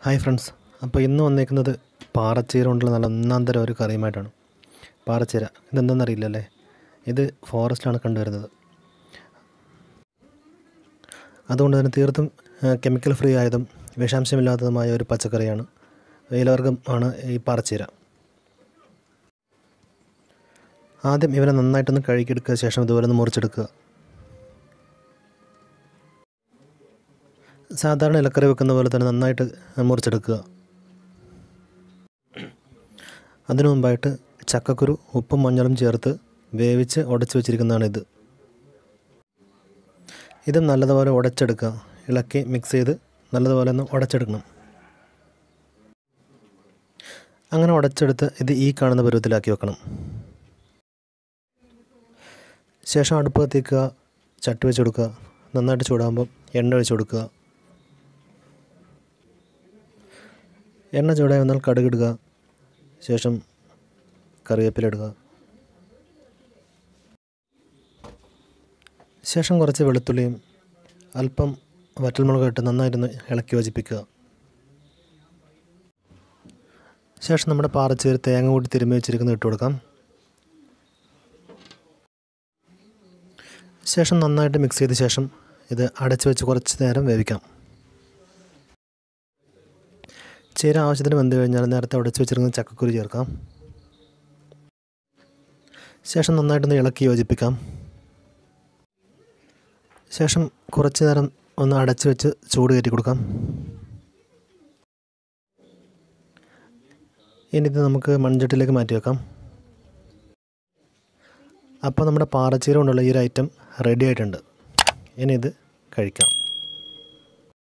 hi friends അപ്പോൾ ഇന്ന് വന്നേക്കുന്നത് പാറച്ചീര കൊണ്ടുള്ള നല്ല ഒന്നാം തരം ഒരു കറിയുമായിട്ടാണ് പാറച്ചീര ഇതെന്തെന്നറിയില്ലല്ലേ ഇത് ഫോറസ്റ്റിലാണ് കണ്ടുവരുന്നത് അതുകൊണ്ട് തന്നെ തീർത്തും കെമിക്കൽ ഫ്രീ ആയതും വിഷാംശമില്ലാത്തതുമായ ഒരു പച്ചക്കറിയാണ് ഇലവർഗം ആണ് ഈ പാറച്ചീര ആദ്യം ഇവനെ നന്നായിട്ടൊന്ന് കഴുകിയെടുക്കുക ശേഷം ഇതുപോലെ ഒന്ന് മുറിച്ചെടുക്കുക സാധാരണ ഇലക്കറി വെക്കുന്ന പോലെ തന്നെ നന്നായിട്ട് മുറിച്ചെടുക്കുക അതിനു മുമ്പായിട്ട് ചക്കക്കുരു ഉപ്പും മഞ്ഞളും ചേർത്ത് വേവിച്ച് ഉടച്ച് വെച്ചിരിക്കുന്നതാണ് ഇത് ഇത് നല്ലതുപോലെ ഉടച്ചെടുക്കുക ഇളക്കി മിക്സ് ചെയ്ത് നല്ലതുപോലെ ഒന്ന് ഉടച്ചെടുക്കണം അങ്ങനെ ഉടച്ചെടുത്ത് ഇത് ഈ കാണുന്ന പരുവത്തിലാക്കി വെക്കണം ശേഷം അടുപ്പ് കത്തിക്കുക ചട്ടി വെച്ച് കൊടുക്കുക നന്നായിട്ട് ചൂടാകുമ്പോൾ എണ്ണ ഒഴിച്ച് കൊടുക്കുക എണ്ണ ചൂടായി വന്നാൽ കടുകിടുക ശേഷം കറിവേപ്പില ഇടുക ശേഷം കുറച്ച് വെളുത്തുള്ളിയും അല്പം വറ്റൽമുളക് ഇട്ട് നന്നായിട്ടൊന്ന് ഇളക്കി യോജിപ്പിക്കുക ശേഷം നമ്മുടെ പാറച്ചേരി തേങ്ങ കൂടി തിരുമ്മി വെച്ചിരിക്കുന്നത് ഇട്ട് കൊടുക്കാം ശേഷം നന്നായിട്ട് മിക്സ് ചെയ്ത ശേഷം ഇത് അടച്ചു വെച്ച് കുറച്ച് നേരം വേവിക്കാം ചീര ആവശ്യത്തിന് വെന്ത് കഴിഞ്ഞാൽ നേരത്തെ ഉടച്ചു വെച്ചിരിക്കുന്ന ചക്കക്കുരു ചേർക്കാം ശേഷം നന്നായിട്ടൊന്ന് ഇളക്കി യോജിപ്പിക്കാം ശേഷം കുറച്ച് നേരം ഒന്ന് അടച്ചു വെച്ച് ചൂട് കയറ്റി കൊടുക്കാം ഇനി ഇത് നമുക്ക് മൺചട്ടിയിലേക്ക് മാറ്റി വെക്കാം അപ്പോൾ നമ്മുടെ പാറച്ചീര കൊണ്ടുള്ള ഈ ഒരു ഐറ്റം റെഡി ആയിട്ടുണ്ട് ഇനി ഇത് കഴിക്കാം